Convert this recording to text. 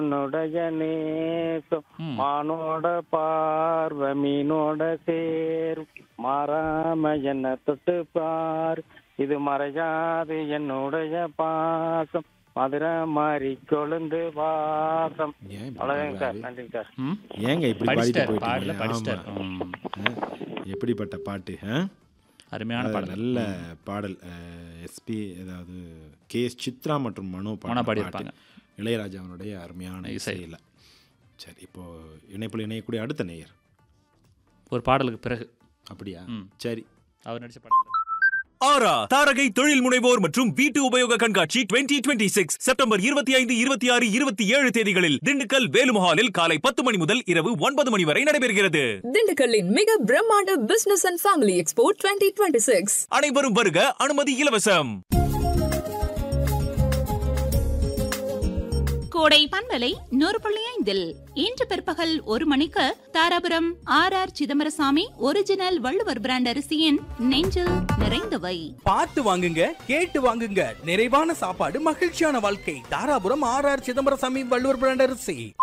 உன்னுடைய நேசம் ம். மானோட பார்வை மீனோட சேரும் மாறாம என்ன தொட்டு பார் இது மறையாது என்னுடைய பாசம் மதுரை மாறி கொழுந்து வாசம் ஏன் இப்படி அவ்வளவுதாங்க சார் பாடுறாரு? நன்றிங்க சார் ம் ஏங்க இப்படி பாடிட்டு படிச்சிட்டார் பாடல போயிட்டீங்க படிச்சிட்டார் ஆமா. ம். ஆ? எப்படிப்பட்ட பாட்டு ஆ? அருமையான அது பாடல் நல்ல பாடல் எஸ்பி அதாவது கே எஸ் சித்ரா மற்றும் மனோ மனோ பாடின பாடியிருப்பாங்க. பாட்டு. இளையராஜா அவனுடைய அருமையான இசை. இசையில் சரி இப்போ இணைப்பில் இணையக்கூடிய அடுத்த நேயர் ஒரு பாடலுக்கு பிறகு அப்படியா ம். சரி அவர் நடிச்ச படத்தில் ஆரா தாரகை தொழில் முனைவோர் மற்றும் வீட்டு உபயோக கண்காட்சி 2026 சிக்ஸ் செப்டம்பர் இருபத்தி ஐந்து இருபத்தி ஆறு இருபத்தி ஏழு தேதிகளில் திண்டுக்கல் வேலுமஹாலில் காலை பத்து மணி முதல் இரவு ஒன்பது மணி வரை நடைபெறுகிறது திண்டுக்கல்லின் மிக பிரம்மாண்ட business and family expo twenty twenty six அனைவரும் வருக அனுமதி இலவசம் கோடை பண்பலை நூறு புள்ளி ஐந்தில் இன்று பிற்பகல் ஒரு மணிக்கு Dharapuram R R Chidambarasamy original Valluvar brand அரிசியின் நெஞ்சில் நிறைந்தவை பார்த்து வாங்குங்க கேட்டு வாங்குங்க நிறைவான சாப்பாடு மகிழ்ச்சியான வாழ்க்கை Dharapuram R R Chidambarasamy Valluvar brand அரிசி